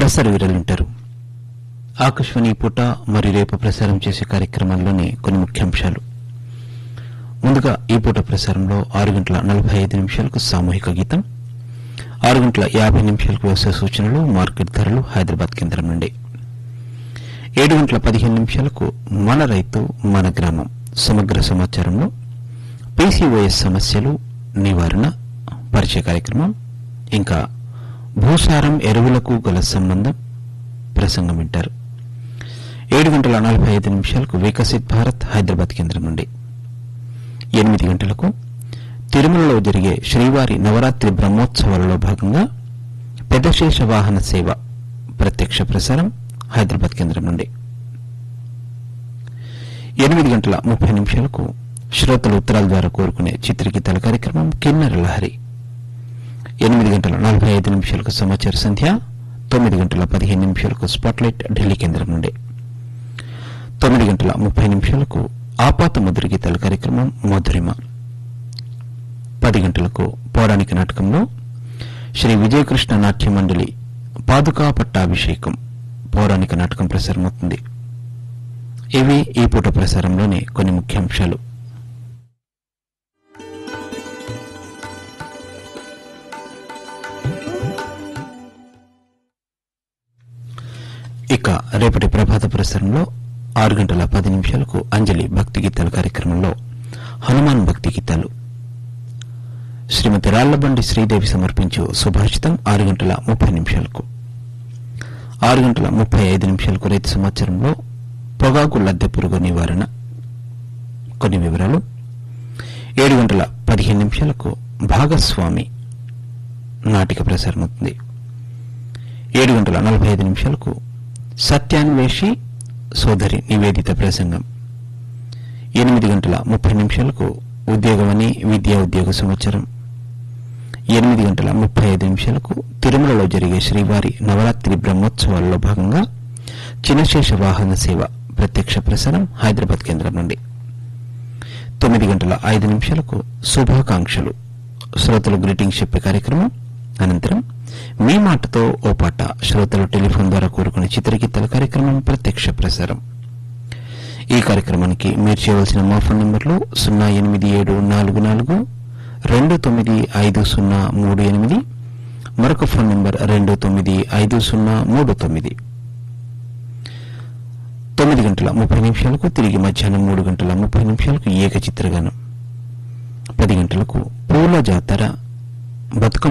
ప్రసార వివరాలు వింటారు ఆకాశవాణి ఈ పూట మరియు రేపు ప్రసారం చేసే కార్యక్రమాల్లోని కొన్ని ముఖ్యాంశాలు ముందుగా ఈ పూట ప్రసారంలో ఆరు గంటల నలభై ఐదు నిమిషాలకు సామూహిక గీతం ఆరు గంటల యాభై నిమిషాలకు వ్యవసాయ సూచనలు మార్కెట్ ధరలు హైదరాబాద్ కేంద్రం నుండి ఏడు గంటల పదిహేను నిమిషాలకు మన రైతు మన గ్రామం సమగ్ర సమాచారంలో పీసీఓఎస్ సమస్యలు నివారణ పరిచయ కార్యక్రమం ఇంకా భూసారం ఎరువులకు గల సంబంధం ప్రసంగం వింటారు ఏడు గంటల నలభై ఐదు నిమిషాలకు వికసిత్ భారత్ హైదరాబాద్ కేంద్రం నుండి ఎనిమిది గంటలకు తిరుమలలో జరిగే శ్రీవారి నవరాత్రి బ్రహ్మోత్సవాలలో భాగంగా పెద్దశేష వాహన సేవ ప్రత్యక్ష ప్రసారం హైదరాబాద్ కేంద్రం నుండి ఎనిమిది గంటల ముప్పై నిమిషాలకు శ్రోతలు ఉత్తరాల ద్వారా కోరుకునే చిత్రగీతాల కార్యక్రమం కిన్నెర లహరి ఎనిమిది గంటల నలభై ఐదు నిమిషాలకు సమాచార సంధ్య తొమ్మిది గంటల పదిహేను నిమిషాలకు స్పాట్లైట్ ఢిల్లీ కేంద్రం నుండి తొమ్మిది గంటల ముప్పై నిమిషాలకు ఆపాత మధుర గీతాల కార్యక్రమం మధురిమ పది గంటలకు పౌరాణిక నాటకంలో శ్రీ విజయకృష్ణ నాట్య మండలి పాదుకా పట్టాభిషేకం పౌరాణిక నాటకం ప్రసారమవుతుంది ఇవి ఈ పూట ప్రసారంలోని కొన్ని ముఖ్యాంశాలు ఇక రేపటి ప్రభాత ప్రసారంలో ఆరు గంటల పది నిమిషాలకు అంజలి భక్తి గీతాల కార్యక్రమంలో హనుమాన్ భక్తి గీతాలు శ్రీమతి రాళ్లబండి శ్రీదేవి సమర్పించు సుభాషితం ఆరు గంటల ముప్పై నిమిషాలకు ఆరు గంటల ముప్పై ఐదు నిమిషాలకు రైతు సమాచారంలో పొగాకు లద్దె పురుగు నివారణ కొన్ని వివరాలు ఏడు గంటల పదిహేను నిమిషాలకు భాగస్వామి నాటిక ప్రసారమవుతుంది ఏడు గంటల నలభై ఐదు నిమిషాలకు సత్యాన్వేషి సోదరి నివేదిత ప్రసంగం ఎనిమిది గంటల ముప్పై నిమిషాలకు ఉద్యోగమని విద్యా ఉద్యోగ సమాచారం ఎనిమిది గంటల ముప్పై ఐదు నిమిషాలకు తిరుమలలో జరిగే శ్రీవారి నవరాత్రి బ్రహ్మోత్సవాల్లో భాగంగా చినశేష వాహన సేవ ప్రత్యక్ష ప్రసారం హైదరాబాద్ కేంద్రం నుండి తొమ్మిది గంటల ఐదు నిమిషాలకు శుభాకాంక్షలు శ్రోతలు గ్రీటింగ్స్ చెప్పే కార్యక్రమం అనంతరం మీ మాటతో ఓ పాట శ్రోతలు టెలిఫోన్ ద్వారా కోరుకునే చిత్రగీతాల కార్యక్రమం ప్రత్యక్ష ప్రసారం ఈ కార్యక్రమానికి మీరు చేయవలసిన మా ఫోన్ నంబర్లు సున్నా ఎనిమిది ఏడు నాలుగు నాలుగు రెండు తొమ్మిది ఐదు సున్నా మూడు ఎనిమిది మరొక ఫోన్ నంబర్ రెండు తొమ్మిది ఐదు సున్నా మూడు తొమ్మిది తొమ్మిది గంటల ముప్పై నిమిషాలకు తిరిగి మధ్యాహ్నం మూడు గంటల ముప్పై నిమిషాలకు ఏక చిత్రగానం పది గంటలకు పూల జాతర బతుకమ్మ